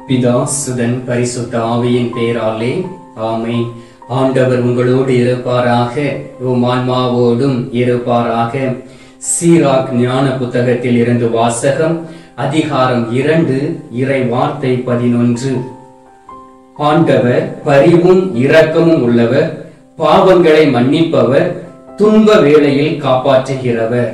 பிதா சுதன் பரிசுத்த ஆவியின் பேராலே ஆமை ஆண்டவர் உங்களோடு இருப்பாராக உம் ஆன்மாவோடும் இருப்பாராக சீராக் ஞான புத்தகத்தில் இருந்து வாசகம் அதிகாரம் இரண்டு இறை வார்த்தை பதினொன்று ஆண்டவர் பரிவும் இரக்கமும் உள்ளவர் பாவங்களை மன்னிப்பவர் துன்ப வேளையில் காப்பாற்றுகிறவர்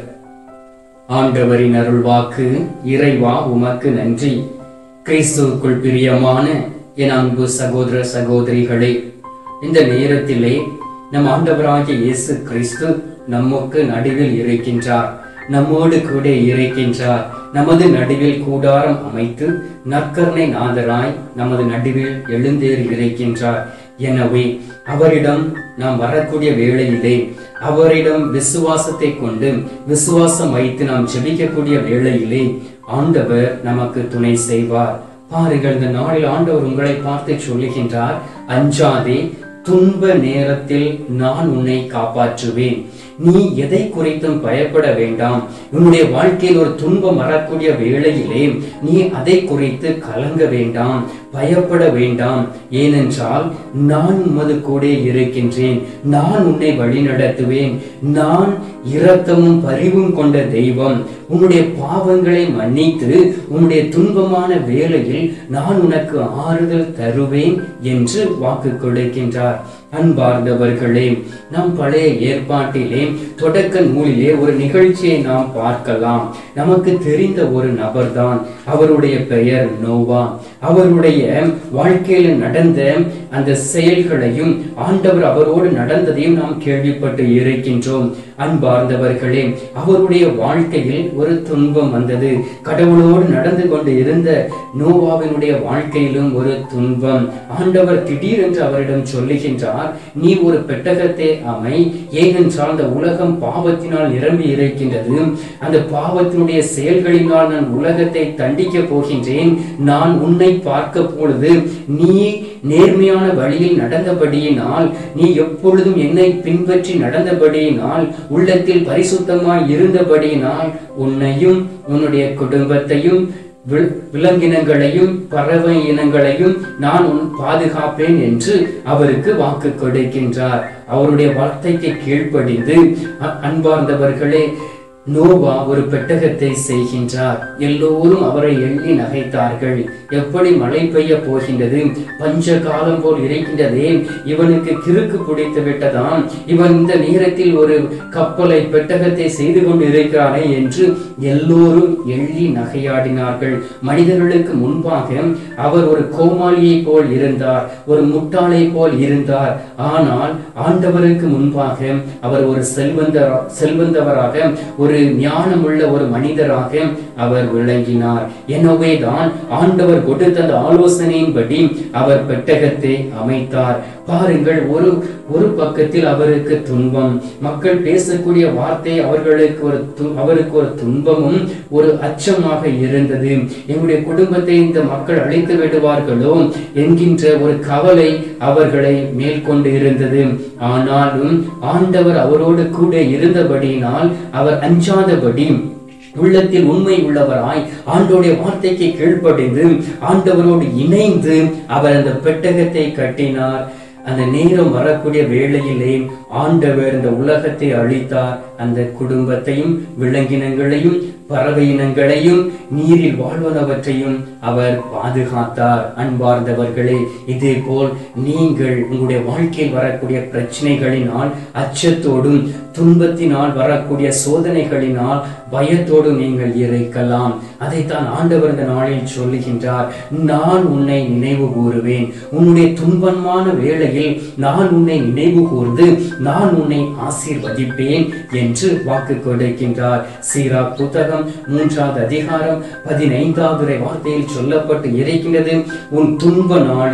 ஆண்டவரின் அருள்வாக்கு இறைவா உமக்கு நன்றி கிறிஸ்துவுக்குள் பிரியமான என் அன்பு சகோதர சகோதரிகளே இந்த நேரத்திலே நம் ஆண்டவராகிய இயேசு கிறிஸ்து நமக்கு நடுவில் இருக்கின்றார் நம்மோடு கூட இருக்கின்றார் நமது நடுவில் கூடாரம் அமைத்து நற்கருணை நாதராய் நமது நடுவில் எழுந்தேறி இருக்கின்றார் எனவே அவரிடம் நாம் வரக்கூடிய வேளையிலே அவரிடம் விசுவாசத்தை கொண்டு விசுவாசம் வைத்து நாம் ஜெபிக்கக்கூடிய வேளையிலே ஆண்டவர் நமக்கு துணை செய்வார் பாருங்கள் இந்த நாளில் ஆண்டவர் உங்களை பார்த்து சொல்லுகின்றார் அஞ்சாதே துன்ப நேரத்தில் நான் உன்னை காப்பாற்றுவேன் நீ எதை குறித்தும் பயப்பட வேண்டாம் உன்னுடைய வாழ்க்கையில் ஒரு துன்பம் வரக்கூடிய வேளையிலே நீ அதை குறித்து கலங்க வேண்டாம் பயப்பட வேண்டாம் ஏனென்றால் நான் உமது கூட இருக்கின்றேன் நான் உன்னை வழிநடத்துவேன் நான் இரக்கமும் பரிவும் கொண்ட தெய்வம் உன்னுடைய பாவங்களை மன்னித்து உன்னுடைய துன்பமான வேளையில் நான் உனக்கு ஆறுதல் தருவேன் என்று வாக்கு கொடுக்கின்றார் அன்பார்ந்தவர்களே நம் பழைய ஏற்பாட்டிலே தொடக்க நூலிலே ஒரு நிகழ்ச்சியை நாம் பார்க்கலாம் நமக்கு தெரிந்த ஒரு நபர்தான் அவருடைய பெயர் நோவா அவருடைய வாழ்க்கையில் நடந்த அந்த செயல்களையும் ஆண்டவர் அவரோடு நடந்ததையும் நாம் கேள்விப்பட்டு இருக்கின்றோம் அன்பார்ந்தவர்களே அவருடைய வாழ்க்கையில் ஒரு துன்பம் வந்தது கடவுளோடு நடந்து கொண்டு இருந்த நோவாவினுடைய வாழ்க்கையிலும் ஒரு துன்பம் ஆண்டவர் திடீரென்று அவரிடம் சொல்லுகின்றார் நீ ஒரு பெட்டகத்தை அமை ஏனென்றால் அந்த உலகம் பாவத்தினால் நிரம்பி இருக்கின்றது அந்த பாவத்தினுடைய செயல்களினால் நான் உலகத்தை தண்டிக்க போகின்றேன் நான் உன்னை பார்க்க பொழுது நீ நேர்மையான வழியில் நடந்தபடியினால் நீ எப்பொழுதும் என்னை பின்பற்றி நடந்தபடியினால் உள்ளத்தில் பரிசுத்தமாய் இருந்தபடியினால் உன்னையும் உன்னுடைய குடும்பத்தையும் வில்- விலங்கினங்களையும் பறவை இனங்களையும் நான் உன் பாதுகாப்பேன் என்று அவருக்கு வாக்கு கொடுக்கின்றார் அவருடைய வார்த்தைக்கு கீழ்ப்படிந்து அ- அன்பார்ந்தவர்களே நோவா ஒரு பெட்டகத்தை செய்கின்றார் எல்லோரும் அவரை எண்ணி நகைத்தார்கள் எப்படி மழை பெய்ய போகின்றது பஞ்ச காலம் போல் இருக்கின்றதே இவனுக்கு கிறுக்கு பிடித்து விட்டதாம் இவன் இந்த நேரத்தில் ஒரு கப்பலை பெட்டகத்தை செய்து கொண்டு இருக்கிறானே என்று எல்லோரும் எள்ளி நகையாடினார்கள் மனிதர்களுக்கு முன்பாக அவர் ஒரு கோமாளியை போல் இருந்தார் ஒரு முட்டாளை போல் இருந்தார் ஆனால் ஆண்டவருக்கு முன்பாக அவர் ஒரு செல்வந்தர் செல்வந்தவராக ஒரு ஞானமுள்ள ஒரு மனிதராக அவர் விளங்கினார் எனவேதான் ஆண்டவர் கொடுத்த அந்த ஆலோசனையின்படி அவர் பெட்டகத்தை அமைத்தார் பாருங்கள் ஒரு ஒரு பக்கத்தில் அவருக்கு துன்பம் மக்கள் பேசக்கூடிய வார்த்தை அவர்களுக்கு ஒரு து- அவருக்கு ஒரு துன்பமும் ஒரு அச்சமாக இருந்தது எங்களுடைய குடும்பத்தை இந்த மக்கள் அழித்து விடுவார்களோ என்கின்ற ஒரு கவலை அவர்களை மேற்கொண்டு இருந்தது ஆனாலும் ஆண்டவர் அவரோடு கூட இருந்தபடியினால் அவர் அஞ்சாதபடி உள்ளத்தில் உண்மை உள்ளவராய் ஆண்டோடைய வார்த்தைக்கு கீழ்ப்படிந்து ஆண்டவரோடு இணைந்து அவர் அந்த பெட்டகத்தை கட்டினார் அந்த நேரம் வரக்கூடிய வேளையிலே ஆண்டவர் இந்த உலகத்தை அழித்தார் அந்த குடும்பத்தையும் விலங்கினங்களையும் பறவை இனங்களையும் நீரில் வாழ்வனவற்றையும் அவர் பாதுகாத்தார் அன்பார்ந்தவர்களே இதே போல் நீங்கள் உங்களுடைய வாழ்க்கையில் வரக்கூடிய பிரச்சனைகளினால் அச்சத்தோடும் துன்பத்தினால் வரக்கூடிய சோதனைகளினால் பயத்தோடும் நீங்கள் இருக்கலாம் அதைத்தான் ஆண்டவர் இந்த நாளில் சொல்லுகின்றார் நான் உன்னை நினைவு கூறுவேன் உன்னுடைய துன்பமான வேளையில் நான் உன்னை நினைவு கூர்ந்து நான் உன்னை ஆசீர்வதிப்பேன் என்று வாக்கு கொடுக்கின்றார் சீரா புத்தகம் மூன்றாவது அதிகாரம் பதினைந்தாவது வார்த்தையில் சொல்லப்பட்டு இருக்கின்றது உன் துன்ப நாளில்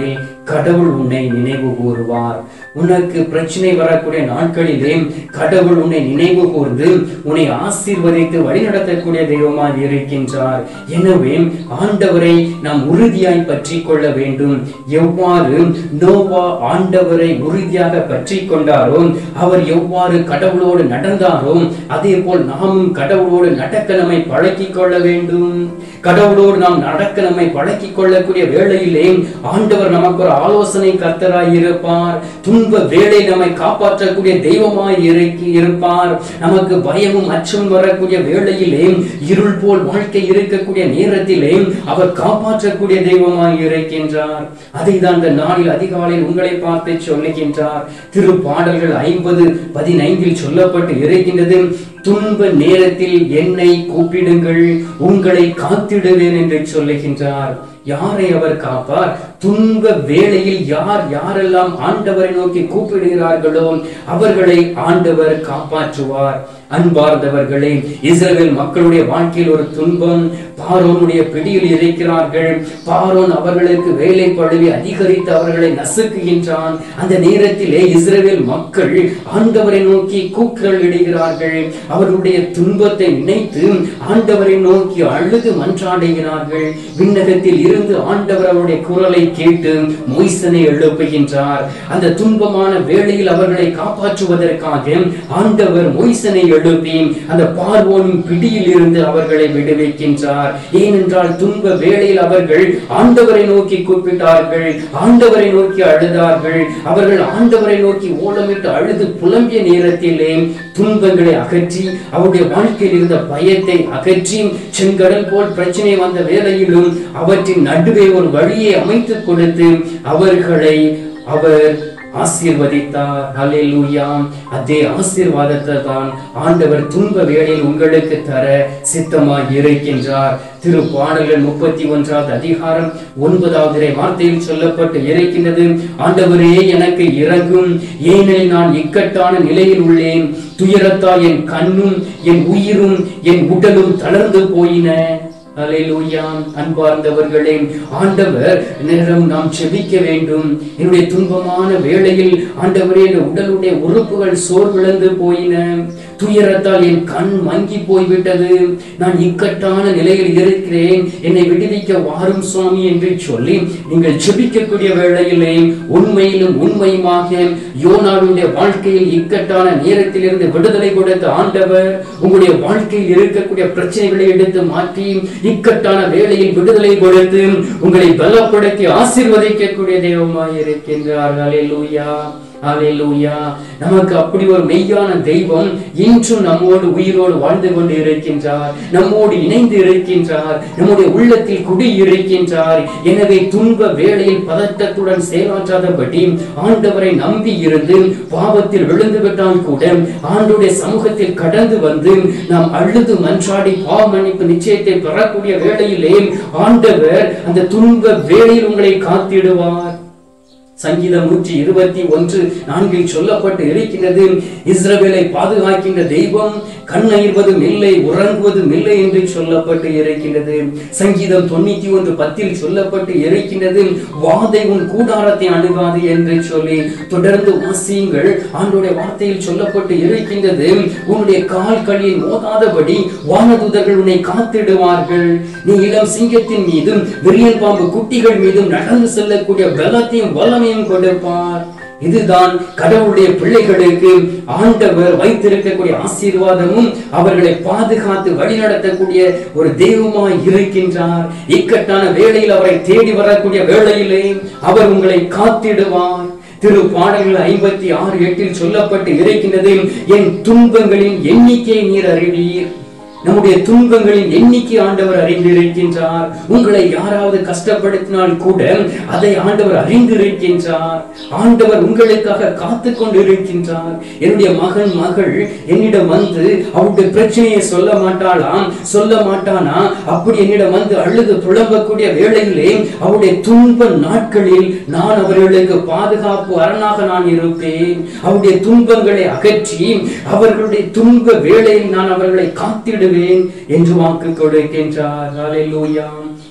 கடவுள் உன்னை நினைவு கூறுவார் உனக்கு பிரச்சனை வரக்கூடிய நாட்களிலே கடவுள் உன்னை நினைவு கூர்ந்து உன்னை ஆசீர்வதித்து வழிநடத்தக்கூடிய தெய்வமாய் இருக்கின்றார் எனவே ஆண்டவரை நாம் உறுதியாய் பற்றி கொள்ள வேண்டும் எவ்வாறு நோவா ஆண்டவரை உறுதியாக பற்றி கொண்டாரோ அவர் எவ்வாறு கடவுளோடு நடந்தாரோ அதே போல் நாமும் கடவுளோடு நடக்க நம்மை பழக்கிக் கொள்ள வேண்டும் கடவுளோடு நாம் நடக்க நம்மை பழக்கிக் கொள்ளக்கூடிய வேளையிலே ஆண்டவர் நமக்கு ஒரு ஆலோசனை கர்த்தராய் இருப்பார் துன்ப வேளை நம்மை காப்பாற்றக்கூடிய தெய்வமாய் இருக்கி இருப்பார் நமக்கு பயமும் அச்சமும் வரக்கூடிய வேளையிலே இருள் போல் வாழ்க்கை இருக்கக்கூடிய நேரத்திலே அவர் காப்பாற்றக்கூடிய தெய்வமாய் இருக்கின்றார் அதை தான் இந்த நாளில் அதிகாலையில் உங்களை பார்த்து சொல்லுகின்றார் திருப்பாடல்கள் ஐம்பது பதினைந்தில் சொல்லப்பட்டு இருக்கின்றது துன்ப நேரத்தில் என்னை கூப்பிடுங்கள் உங்களை காத்திடுவேன் என்று சொல்லுகின்றார் யாரை அவர் காப்பார் துன்ப வேளையில் யார் யாரெல்லாம் ஆண்டவரை நோக்கி கூப்பிடுகிறார்களோ அவர்களை ஆண்டவர் காப்பாற்றுவார் அன்பார்ந்தவர்களே இஸ்ரவேல் மக்களுடைய வாழ்க்கையில் ஒரு துன்பம் பாரோனுடைய பிடியில் இருக்கிறார்கள் பாரோன் அவர்களுக்கு வேலை பழுவி அதிகரித்து அவர்களை நசுக்குகின்றான் அந்த நேரத்திலே இஸ்ரவேல் மக்கள் ஆண்டவரை நோக்கி கூக்குரல் இடுகிறார்கள் அவர்களுடைய துன்பத்தை நினைத்து ஆண்டவரை நோக்கி அழுது மன்றாடுகிறார்கள் விண்ணகத்தில் இருந்து ஆண்டவர் அவருடைய குரலை கேட்டு மொய்சனை எழுப்புகின்றார் அந்த துன்பமான வேளையில் அவர்களை காப்பாற்றுவதற்காக ஆண்டவர் மொய்சனை எழுப்பி அந்த பார்வோனின் பிடியில் இருந்து அவர்களை விடுவிக்கின்றார் ஏனென்றால் துன்ப வேளையில் அவர்கள் ஆண்டவரை நோக்கி கூப்பிட்டார்கள் ஆண்டவரை நோக்கி அழுதார்கள் அவர்கள் ஆண்டவரை நோக்கி ஓலமிட்டு அழுது புலம்பிய நேரத்திலே துன்பங்களை அகற்றி அவருடைய வாழ்க்கையில் இருந்த பயத்தை அகற்றி செங்கடல் போல் பிரச்சனை வந்த வேளையிலும் அவற்றின் நடுவே ஒரு வழியை அமைத்துக் கொடுத்து அவர்களை அவர் ஆசீர்வதித்தார் ஹalleluya அதே ஆசீர்வாதத்தை தான் ஆண்டவர் துன்ப வேளையில் உங்களுக்கு தர சித்தமாய் இருக்கின்றார் திருப்பாடல்கள் முப்பத்தி ஒன்றாவது அதிகாரம் ஒன்பதாவது இறை வார்த்தையில் சொல்லப்பட்டு இருக்கின்றது ஆண்டவரே எனக்கு இறங்கும் ஏனெனில் நான் இக்கட்டான நிலையில் உள்ளேன் துயரத்தால் என் கண்ணும் என் உயிரும் என் உடலும் தளர்ந்து போயின அல்லேலூயா அன்பார்ந்தவர்களே ஆண்டவர் நேரம் நாம் செபிக்க வேண்டும் என்னுடைய துன்பமான வேளையில் ஆண்டவரே என் உடலுடைய உறுப்புகள் சோர்விழந்து போயின துயரத்தால் என் கண் மங்கி போய்விட்டது நான் இக்கட்டான நிலையில் இருக்கிறேன் என்னை விடுவிக்க வாரும் சுவாமி என்று சொல்லி நீங்கள் செபிக்கக்கூடிய வேளையிலே உண்மையிலும் உண்மையுமாக யோனாவுடைய வாழ்க்கையில் இக்கட்டான நேரத்திலிருந்து விடுதலை கொடுத்த ஆண்டவர் உங்களுடைய வாழ்க்கையில் இருக்கக்கூடிய பிரச்சனைகளை எடுத்து மாற்றி இக்கட்டான வேளையில் விடுதலை கொடுத்து உங்களை பலப்படுத்தி ஆசீர்வதிக்கக்கூடிய தெய்வமாய் இருக்கின்றார் அல்லேலூயா ஹalleluya நமக்கு அப்படி ஒரு மெய்யான தெய்வம் இன்றும் நம்மோடு உயிரோடு வாழ்ந்து கொண்டு இருக்கின்றார் நம்மோடு இணைந்து இருக்கின்றார் நம்முடைய உள்ளத்தில் குடி இருக்கின்றார் எனவே துன்ப வேளையில் பதட்டத்துடன் செயலாற்றாதபடி ஆண்டவரை நம்பி இருந்து பாவத்தில் விழுந்து விட்டால் கூட ஆண்டுடைய சமூகத்தில் கடந்து வந்து நாம் அழுது மன்றாடி பாவ மன்னிப்பு நிச்சயத்தை பெறக்கூடிய வேளையிலே ஆண்டவர் அந்த துன்ப வேளையில் உங்களை காத்திடுவார் சங்கீதம் நூற்றி இருபத்தி ஒன்று நான்கில் சொல்லப்பட்டு இருக்கின்றது இஸ்ரவேலை பாதுகாக்கின்ற தெய்வம் கண்ணயிர்வதும் இல்லை உறங்குவதும் இல்லை என்று சொல்லப்பட்டு இருக்கின்றது சங்கீதம் தொண்ணூத்தி ஒன்று பத்தில் சொல்லப்பட்டு இருக்கின்றது வாதை உன் கூடாரத்தை அணுகாது என்று சொல்லி தொடர்ந்து வாசியுங்கள் ஆண்டோடைய வார்த்தையில் சொல்லப்பட்டு இருக்கின்றது உன்னுடைய கால் களியை மோதாதபடி வானதூதர்கள் உன்னை காத்திடுவார்கள் நீ இளம் சிங்கத்தின் மீதும் விரியல் பாம்பு குட்டிகள் மீதும் நடந்து செல்லக்கூடிய பலத்தையும் வல்லமையும் கொடுப்பார் இதுதான் கடவுளுடைய பிள்ளைகளுக்கு ஆண்டவர் வைத்திருக்கக்கூடிய ஆசீர்வாதமும் அவர்களை பாதுகாத்து வழிநடத்தக்கூடிய ஒரு தெய்வமாய் இருக்கின்றார் இக்கட்டான வேளையில் அவரை தேடி வரக்கூடிய வேளையிலே அவர் உங்களை காத்திடுவார் திரு பாடல்கள் ஐம்பத்தி ஆறு எட்டில் சொல்லப்பட்டு இருக்கின்றது என் துன்பங்களின் எண்ணிக்கை நீர் அறிவீர் நம்முடைய துன்பங்களின் எண்ணிக்கை ஆண்டவர் அறிந்திருக்கின்றார் உங்களை யாராவது கஷ்டப்படுத்தினால் கூட அதை ஆண்டவர் அறிந்திருக்கின்றார் ஆண்டவர் உங்களுக்காக காத்து கொண்டு இருக்கின்றார் என்னுடைய மகன் மகள் என்னிடம் வந்து அவருடைய பிரச்சனையை சொல்ல மாட்டாளாம் சொல்ல மாட்டானா அப்படி என்னிடம் வந்து அழுது புலம்பக்கூடிய வேளையிலே அவருடைய துன்ப நாட்களில் நான் அவர்களுக்கு பாதுகாப்பு அரணாக நான் இருப்பேன் அவருடைய துன்பங்களை அகற்றி அவர்களுடைய துன்ப வேளையில் நான் அவர்களை காத்திடுவேன் என்று வாக்கு கொடுக்கின்றார் ஹalleluya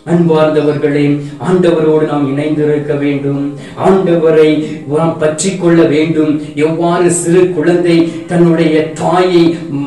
அன்பார்ந்தவர்களே ஆண்டவரோடு நாம் இணைந்திருக்க வேண்டும் ஆண்டவரை நாம் பற்றி கொள்ள வேண்டும் எவ்வாறு சிறு குழந்தை தன்னுடைய தாயை ம்,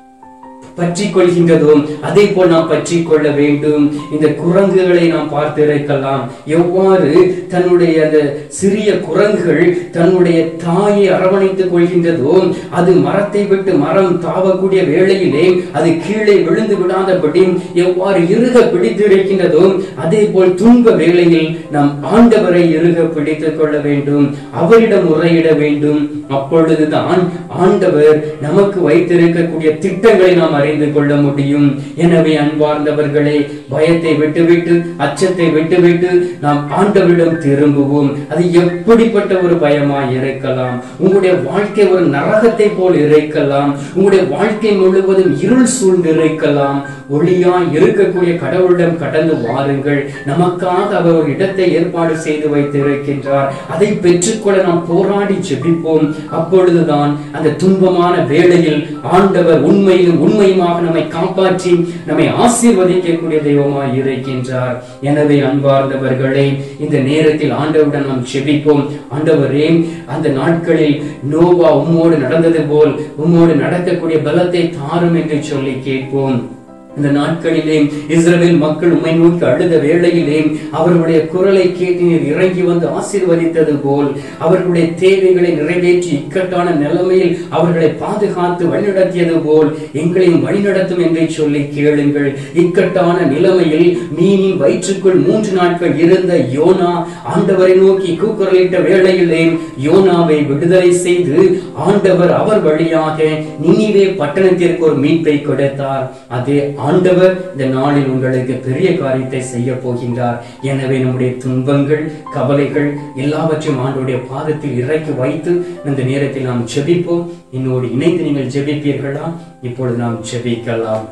பற்றி கொள்கின்றதோ அதே போல் நாம் பற்றி கொள்ள வேண்டும் இந்த குரங்குகளை நாம் பார்த்திருக்கலாம் எவ்வாறு தன்னுடைய அந்த சிறிய குரங்குகள் தன்னுடைய தாயை அரவணைத்துக் கொள்கின்றதோ அது மரத்தை விட்டு மரம் தாவக்கூடிய வேளையிலே அது கீழே விழுந்து விடாதபடி எவ்வாறு இறுக பிடித்திருக்கின்றதோ அதே போல் துன்ப வேளையில் நாம் ஆண்டவரை இறுக பிடித்துக் கொள்ள வேண்டும் அவரிடம் முறையிட வேண்டும் அப்பொழுதுதான் ஆண்டவர் நமக்கு வைத்திருக்கக்கூடிய திட்டங்களை நாம் அறிந்து கொள்ள முடியும் எனவே அன்பார்ந்தவர்களே பயத்தை விட்டுவிட்டு அச்சத்தை விட்டுவிட்டு நாம் ஆண்டவரிடம் திரும்புவோம் அது எப்படிப்பட்ட ஒரு பயமாய் இருக்கலாம் உங்களுடைய வாழ்க்கை ஒரு நரகத்தை போல் இருக்கலாம் உங்களுடைய வாழ்க்கை முழுவதும் இருள் சூழ்ந்து இருக்கலாம் ஒளியாய் இருக்கக்கூடிய கடவுளிடம் கடந்து வாருங்கள் நமக்காக அவர் ஒரு இடத்தை ஏற்பாடு செய்து வைத்திருக்கின்றார் அதை பெற்றுக்கொள்ள நாம் போராடி ஜெபிப்போம் அப்பொழுதுதான் அந்த துன்பமான வேளையில் ஆண்டவர் உண்மையிலும் உண்மையுமாக நம்மை காப்பாற்றி நம்மை ஆசீர்வதிக்கக்கூடிய தெய்வமாய் இருக்கின்றார் எனவே அன்பார்ந்தவர்களே இந்த நேரத்தில் ஆண்டவருடன் நாம் ஜெபிப்போம் ஆண்டவரே அந்த நாட்களில் நோவா உம்மோடு நடந்தது போல் உம்மோடு நடக்கக்கூடிய பலத்தை தாரும் என்று சொல்லி கேட்போம் இந்த நாட்களிலே இஸ்ரவேல் மக்கள் உம்மை நோக்கி அழுத வேளையிலே அவர்களுடைய குரலை கேட்டு நீர் இறங்கி வந்து ஆசீர்வதித்தது போல் அவர்களுடைய தேவைகளை நிறைவேற்றி இக்கட்டான நிலைமையில் அவர்களை பாதுகாத்து வழிநடத்தியது போல் எங்களையும் வழிநடத்தும் என்றே சொல்லி கேளுங்கள் இக்கட்டான நிலைமையில் மீனின் வயிற்றுக்குள் மூன்று நாட்கள் இருந்த யோனா ஆண்டவரை நோக்கி கூக்குரலிட்ட வேளையிலே யோனாவை விடுதலை செய்து ஆண்டவர் அவர் வழியாக நினிவே பட்டணத்திற்கு ஒரு மீட்பை கொடுத்தார் அதே ஆண்டவர் இந்த நாளில் உங்களுக்கு பெரிய காரியத்தை செய்ய போகின்றார் எனவே நம்முடைய துன்பங்கள் கவலைகள் எல்லாவற்றையும் ஆண்டவருடைய பாதத்தில் இறக்கி வைத்து இந்த நேரத்தில் நாம் ஜெபிப்போம் என்னோடு இணைந்து நீங்கள் ஜெபிப்பீர்களா இப்பொழுது நாம் ஜெபிக்கலாம்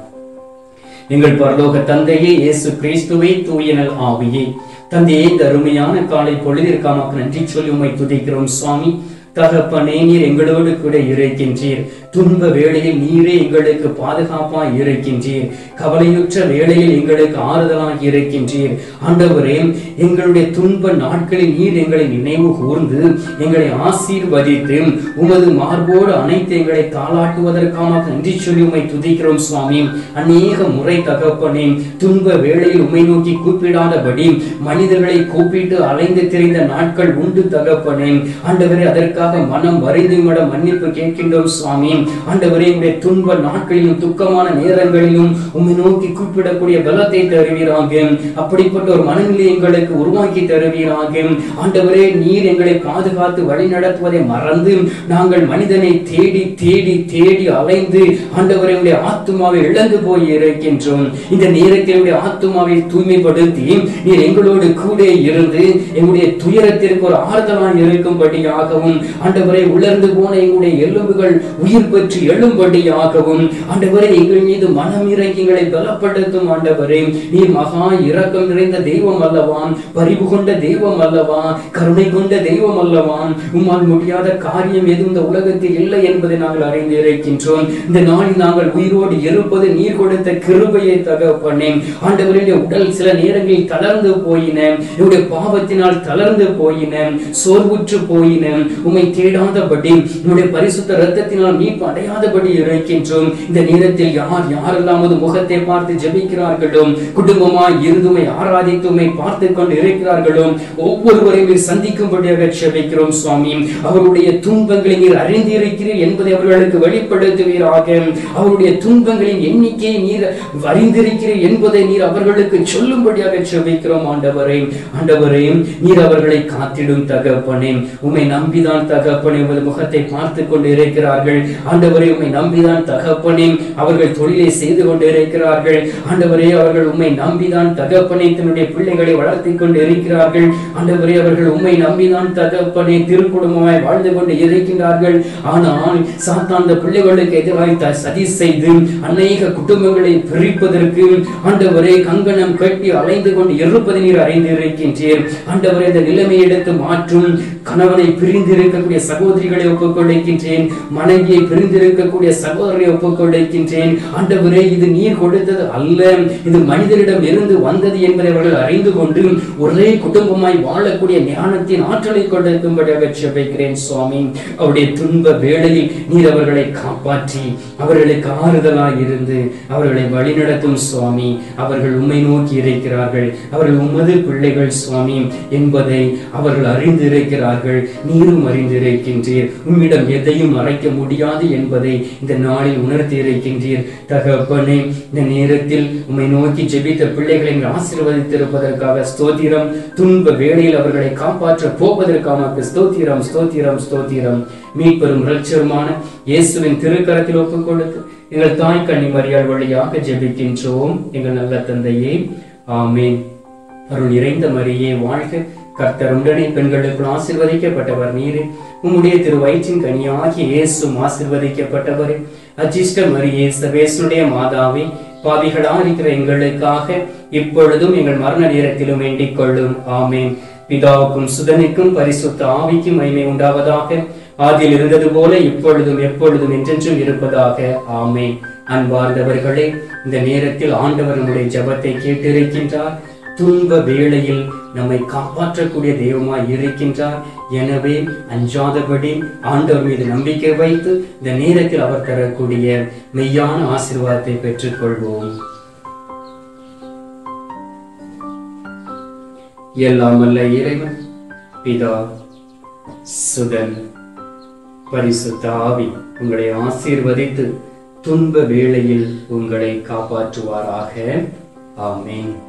எங்கள் பரலோக தந்தையே இயேசு கிறிஸ்துவே தூயனல் ஆவியே தந்தையே இந்த அருமையான காலை பொழுதிற்காமக்கு நன்றி சொல்லி உம்மை துதிக்கிறோம் சுவாமி தகப்பனே நீர் எங்களோடு கூட இருக்கின்றீர் துன்ப வேளையில் நீரே எங்களுக்கு பாதுகாப்பாய் இருக்கின்றீர் கவலையுற்ற வேளையில் எங்களுக்கு ஆறுதலாக இருக்கின்றீர் ஆண்டவரே எங்களுடைய துன்ப நாட்களில் நீர் எங்களை நினைவு கூர்ந்து எங்களை ஆசீர்வதித்து உமது மார்போடு அனைத்து எங்களை தாளாட்டுவதற்காக நன்றி சொல்லி உம்மை துதிக்கிறோம் சுவாமி அநேக முறை தகப்பனே துன்ப வேளையில் உம்மை நோக்கி கூப்பிடாதபடி மனிதர்களை கூப்பிட்டு அலைந்து திரிந்த நாட்கள் உண்டு தகப்பனே ஆண்டவரே அதற்காக மனம் வரைந்து உம்மிடம் மன்னிப்பு கேட்கின்றோம் சுவாமி ஆண்டவரே உடைய துன்ப நாட்களிலும் துக்கமான நேரங்களிலும் உம்மை நோக்கி கூப்பிடக்கூடிய பலத்தை தருவீராக அப்படிப்பட்ட ஒரு மனநிலை எங்களுக்கு உருவாக்கி தருவீராக ஆண்டவரே நீர் எங்களை பாதுகாத்து வழி நடத்துவதை மறந்து நாங்கள் மனிதனை தேடி தேடி தேடி அலைந்து ஆண்டவரே உடைய ஆத்துமாவை இழந்து போய் இருக்கின்றோம் இந்த நேரத்தில் உடைய ஆத்துமாவை தூய்மைப்படுத்தி நீர் எங்களோடு கூட இருந்து எங்களுடைய துயரத்திற்கு ஒரு ஆறுதலாய் இருக்கும்படியாகவும் ஆண்டவரை உலர்ந்து போன எங்களுடைய எலும்புகள் உயிர் பெற்று எழும்படியாகவும் ஆண்டவரே எங்கள் மீது மனம் இறங்கி எங்களை பலப்படுத்தும் ஆண்டவரே நீ மகா இரக்கம் நிறைந்த தெய்வம் அல்லவா பரிவு கொண்ட தெய்வம் அல்லவா கருணை கொண்ட தெய்வம் அல்லவா உம்மால் முடியாத காரியம் எதுவும் இந்த உலகத்தில் இல்லை என்பதை நாங்கள் அறிந்து இருக்கின்றோம் இந்த நாளில் நாங்கள் உயிரோடு இருப்பது நீர் கொடுத்த கிருபையை தகப்பனே ஆண்டவரே என்னுடைய உடல் சில நேரங்களில் தளர்ந்து போயின என்னுடைய பாவத்தினால் தளர்ந்து போயின சோர்வுற்று போயின உம்மை தேடாதபடி உம்முடைய பரிசுத்த இரத்தத்தினால் மீட்பு அடையாதபடி இருக்கின்றோம் இந்த நேரத்தில் யார் யாரெல்லாம் உமது முகத்தை பார்த்து ஜெபிக்கிறார்களோ குடும்பமாய் இருந்துமை ஆராதித்துமை பார்த்து கொண்டு இருக்கிறார்களோ ஒவ்வொருவரையும் நீர் சந்திக்கும்படியாக ஜெபிக்கிறோம் சுவாமி அவருடைய துன்பங்களை நீர் அறிந்திருக்கிறீர் என்பதை அவர்களுக்கு வெளிப்படுத்துவீராக அவருடைய துன்பங்களின் எண்ணிக்கையை நீர் அறிந்திருக்கிறீர் என்பதை நீர் அவர்களுக்கு சொல்லும்படியாக ஜெபிக்கிறோம் ஆண்டவரே ஆண்டவரே நீர் அவர்களை காத்திடும் தகப்பனே உம்மை நம்பிதான் தகப்பனே உமது முகத்தை பார்த்து கொண்டு இருக்கிறார்கள் ஆண்டவரே உம்மை நம்பிதான் தகப்பனே அவர்கள் தொழிலை செய்து கொண்டு இருக்கிறார்கள் ஆண்டவரே அவர்கள் உம்மை நம்பிதான் தகப்பனே தன்னுடைய பிள்ளைகளை வளர்த்தி கொண்டு இருக்கிறார்கள் ஆண்டவரே அவர்கள் உம்மை நம்பிதான் தகப்பனே திருக்குடும்பமாய் வாழ்ந்து கொண்டு இருக்கின்றார்கள் ஆனால் சாத்தான் அந்த பிள்ளைகளுக்கு எதிராக த- சதி செய்து அநேக குடும்பங்களை பிரிப்பதற்கு ஆண்டவரே கங்கணம் கட்டி அலைந்து கொண்டு இருப்பதை நீர் அறிந்து இருக்கின்றீர் ஆண்டவரே இந்த நிலைமையை எடுத்து மாற்றும் கணவனை பிரிந்திருக்கக்கூடிய சகோதரிகளை ஒப்புக்கொள்ளைக்கின்றேன் மனைவியை பிரிந்திருக்கக்கூடிய சகோதரரை ஒப்புக்கொள்ளைக்கின்றேன் ஆண்டவரே இது நீர் கொடுத்தது அல்ல இது மனிதரிடம் இருந்து வந்தது என்பதை அவர்கள் அறிந்து கொண்டு ஒரே குடும்பமாய் வாழக்கூடிய ஞானத்தின் ஆற்றலை கொடுக்கும்படியாக செபிக்கிறேன் சுவாமி அவருடைய துன்ப வேளையில் நீர் அவர்களை காப்பாற்றி அவர்களுக்கு ஆறுதலாய் இருந்து அவர்களை வழிநடத்தும் சுவாமி அவர்கள் உம்மை நோக்கி இருக்கிறார்கள் அவர்கள் உமது பிள்ளைகள் சுவாமி என்பதை அவர்கள் அறிந்திருக்கிறார்கள் நீரும் அறிந்திருக்கின்றீர் உம்மிடம் எதையும் மறைக்க முடியாது என்பதை இந்த நாளில் உணர்த்தி இருக்கின்றீர் தகப்பனே இந்த நேரத்தில் உம்மை நோக்கி ஜெபித்த பிள்ளைகளை நீர் ஆசீர்வதித்திருப்பதற்காக ஸ்தோத்திரம் துன்ப வேளையில் அவர்களை காப்பாற்ற போவதற்காக ஸ்தோத்திரம் ஸ்தோத்திரம் ஸ்தோத்திரம் மீட்பெரும் இரட்சருமான இயேசுவின் திருக்கரத்தில் ஒப்புக் கொடுத்து எங்கள் தாய் கன்னி மரியாள் வழியாக ஜெபிக்கின்றோம் எங்கள் நல்ல தந்தையே ஆமென் அருள் நிறைந்த மரியே வாழ்க கர்த்தர் உடனே பெண்களுக்குள் ஆசிர்வதிக்கப்பட்டவர் நீரே உம்முடைய திரு வயிற்றின் கனியாகிய இயேசும் ஆசிர்வதிக்கப்பட்டவரே அஜிஷ்ட மரியே சபேசுடைய மாதாவே பாவிகளா இருக்கிற எங்களுக்காக இப்பொழுதும் எங்கள் மரண நேரத்திலும் வேண்டிக் கொள்ளும் ஆமேன் பிதாவுக்கும் சுதனுக்கும் பரிசுத்த ஆவிக்கும் மகிமை உண்டாவதாக ஆதியில் இருந்தது போல இப்பொழுதும் எப்பொழுதும் என்றென்றும் இருப்பதாக ஆமேன் அன்பார்ந்தவர்களே இந்த நேரத்தில் ஆண்டவர் நம்முடைய ஜெபத்தை கேட்டிருக்கின்றார் துன்ப வேளையில் நம்மை காப்பாற்றக்கூடிய தெய்வமாய் இருக்கின்றார் எனவே அஞ்சாதபடி ஆண்டவர் மீது நம்பிக்கை வைத்து இந்த நேரத்தில் அவர் தரக்கூடிய மெய்யான ஆசீர்வாதத்தை பெற்றுக்கொள்வோம் எல்லாம் அல்ல இறைவன் பிதா சுதன் பரிசுத்த ஆவி உங்களை ஆசீர்வதித்து துன்ப வேளையில் உங்களை காப்பாற்றுவாராக ஆமென்